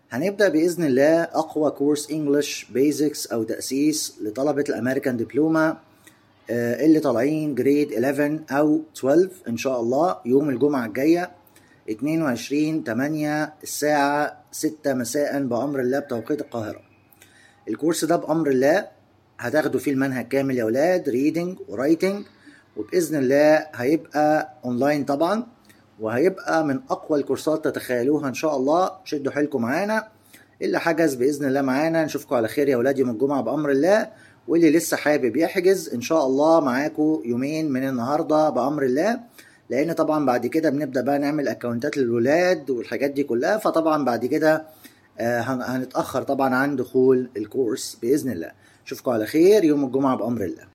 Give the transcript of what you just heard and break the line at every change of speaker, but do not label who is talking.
هنبدأ بإذن الله أقوى كورس انجلش بيزكس أو تأسيس لطلبة الأمريكان دبلومة آه، اللي طالعين جريد 11 أو 12 إن شاء الله يوم الجمعة الجاية 22 8 الساعة 6 مساء بأمر الله بتوقيت القاهرة الكورس ده بأمر الله هتاخدوا فيه المنهج كامل يا ولاد ريدنج ورايتنج وبإذن الله هيبقى أونلاين طبعا وهيبقى من اقوى الكورسات تتخيلوها ان شاء الله شدوا حيلكم معانا اللي حجز باذن الله معانا نشوفكم على خير يا ولاد يوم الجمعه بامر الله واللي لسه حابب يحجز ان شاء الله معاكم يومين من النهارده بامر الله لان طبعا بعد كده بنبدا بقى نعمل اكونتات للولاد والحاجات دي كلها فطبعا بعد كده آه، هن- هنتاخر طبعا عن دخول الكورس باذن الله اشوفكم على خير يوم الجمعه بامر الله